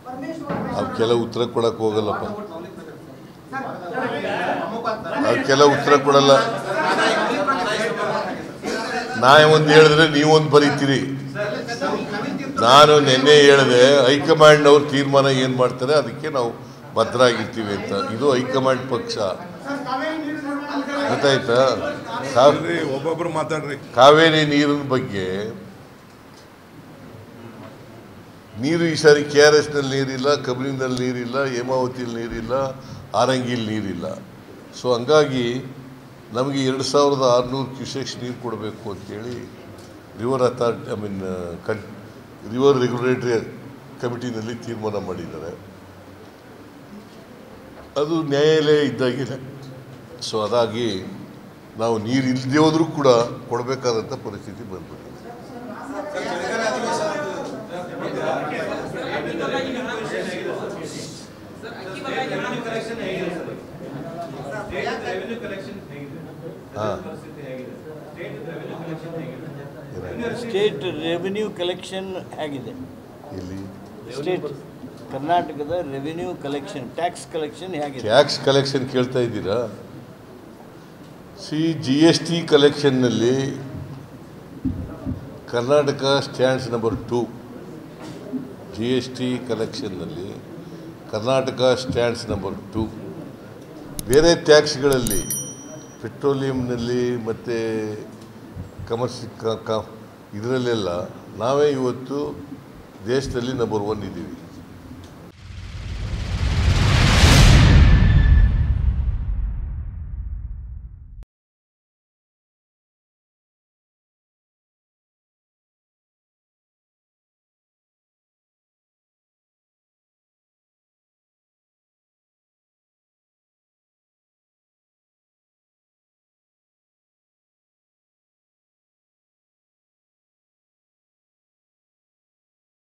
ಅವಕ್ಕೆಲ್ಲ ಉತ್ತರ ಕೊಡಕ್ಕೆ ಹೋಗಲ್ಲಪ್ಪ ಅವಕ್ಕೆಲ್ಲ ಉತ್ತರ ಕೊಡಲ್ಲ ನಾ ಒಂದು ಹೇಳಿದ್ರೆ ನೀವೊಂದು ಬರೀತೀರಿ ನಾನು ನಿನ್ನೆ ಹೇಳಿದೆ ಹೈಕಮಾಂಡ್ನವ್ರು ತೀರ್ಮಾನ ಏನು ಮಾಡ್ತಾರೆ ಅದಕ್ಕೆ ನಾವು ಭದ್ರಾಗಿರ್ತೀವಿ ಅಂತ ಇದು ಹೈಕಮಾಂಡ್ ಪಕ್ಷ ಗೊತ್ತಾಯ್ತಾ ಕಾವ್- ಅಲ್ರಿ ಒಬ್ಬೊಬ್ರು ಮಾತಾಡ್ರಿ ಕಾವೇರಿ ನೀರಿನ ಬಗ್ಗೆ ನೀರು ಈ ಸಾರಿ ಕೆ ಆರ್ ಎಸ್ನಲ್ಲಿ ನೀರಿಲ್ಲ ಕಬಿನಿನಲ್ಲಿ ನೀರಿಲ್ಲ ಹೇಮಾವತಿಯಲ್ಲಿ ನೀರಿಲ್ಲ ಆರಂಗಿಲಿ ನೀರಿಲ್ಲ ಸೊ ಹಂಗಾಗಿ ನಮಗೆ ಎರಡು ಸಾವಿರದ ಆರುನೂರು ಕ್ಯೂಸೆಕ್ಸ್ ನೀರು ಕೊಡಬೇಕು ಅಂತೇಳಿ ರಿವರ್ ಅಥಾರಿಟಿ ಐ ಮೀನ್ ಕನ್ ರಿವರ್ ರೆಗ್ಯುಲೇಟರಿ ಕಮಿಟಿನಲ್ಲಿ ತೀರ್ಮಾನ ಮಾಡಿದ್ದಾರೆ ಅದು ನ್ಯಾಯಾಲಯ ಇದ್ದಾಗಿದೆ ಸೊ ಅದಾಗಿ ನಾವು ನೀರು ಇಲ್ಲದೆ ಹೋದ್ರೂ ಕೂಡ ಕೊಡಬೇಕಾದಂಥ ಪರಿಸ್ಥಿತಿ ಬಂದ್ಬಿಟ್ಟಿದೆ ಹಾಂ ಸ್ಟೇಟ್ ರೆವಿನ್ಯೂ ಕಲೆಕ್ಷನ್ ಹೇಗಿದೆ ಇಲ್ಲಿ ಸ್ಟೇಟ್ ಕರ್ನಾಟಕದ ರೆವಿನ್ಯೂ ಕಲೆಕ್ಷನ್ ಟ್ಯಾಕ್ಸ್ ಕಲೆಕ್ಷನ್ ಹೇಗಿದೆ ಟ್ಯಾಕ್ಸ್ ಕಲೆಕ್ಷನ್ ಕೇಳ್ತಾ ಇದ್ದೀರಾ ಸಿ ಜಿ ಎಸ್ ಟಿ ಕಲೆಕ್ಷನ್ನಲ್ಲಿ Karnataka stands number two G S T ಕಲೆಕ್ಷನ್ನಲ್ಲಿ ಕರ್ನಾಟಕ ಸ್ಟ್ಯಾಂಡ್ಸ್ ನಂಬರ್ ಟು ಬೇರೆ ಟ್ಯಾಕ್ಸ್ಗಳಲ್ಲಿ ಪೆಟ್ರೋಲಿಯಂನಲ್ಲಿ ಮತ್ತು ಕಮರ್ಷಿ ಕ ಕ ಇದರಲ್ಲೆಲ್ಲ ನಾವೇ ಇವತ್ತು ದೇಶದಲ್ಲಿ ನಂಬರ್ ಒನ್ ಇದ್ದೀವಿ